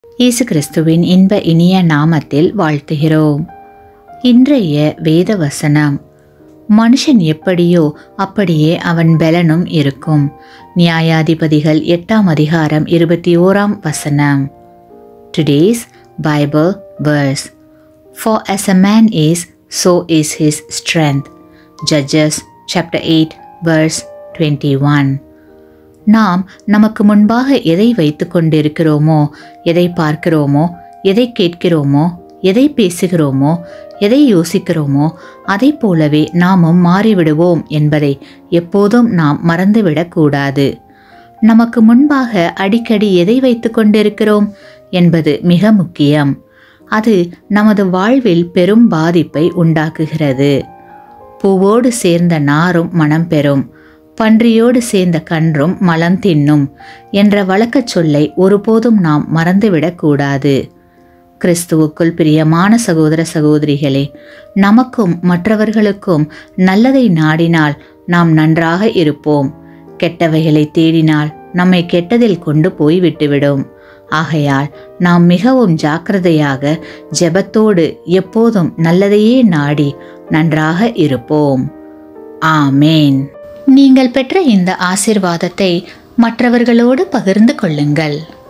இயேசு கிறிஸ்துவின் இன்ப இனிய நாமத்தில் வாழ்த்துகிறோம் இன்றைய வேத வசனம் மனுஷன் எப்படியோ அப்படியே அவன் பலனும் இருக்கும் நியாயாதிபதிகள் எட்டாம் அதிகாரம் இருபத்தி ஓராம் வசனம் today's Bible verse For as a man is, so is his strength. Judges chapter 8 verse 21 நாம் நமக்கு முன்பாக எதை வைத்து கொண்டிருக்கிறோமோ எதை பார்க்கிறோமோ எதை கேட்கிறோமோ எதை பேசுகிறோமோ எதை யோசிக்கிறோமோ அதை போலவே நாமும் மாறிவிடுவோம் என்பதை எப்போதும் நாம் மறந்துவிடக்கூடாது நமக்கு முன்பாக அடிக்கடி எதை வைத்து கொண்டிருக்கிறோம் என்பது மிக முக்கியம் அது நமது வாழ்வில் பெரும் பாதிப்பை உண்டாக்குகிறது பூவோடு சேர்ந்த நாரும் மனம் பெறும் பன்றியோடு சேர்ந்த கன்றும் மலம் தின்னும் என்ற வழக்கச் சொல்லை ஒருபோதும் நாம் மறந்துவிடக்கூடாது கிறிஸ்துவுக்குள் பிரியமான சகோதர சகோதரிகளே நமக்கும் மற்றவர்களுக்கும் நல்லதை நாடினால் நாம் நன்றாக இருப்போம் கெட்டவைகளை தேடினால் நம்மை கெட்டதில் கொண்டு போய் விட்டுவிடும் ஆகையால் நாம் மிகவும் ஜாக்கிரதையாக ஜெபத்தோடு எப்போதும் நல்லதையே நாடி நன்றாக இருப்போம் ஆமேன் நீங்கள் பெற்ற இந்த ஆசிர்வாதத்தை மற்றவர்களோடு பகிர்ந்து கொள்ளுங்கள்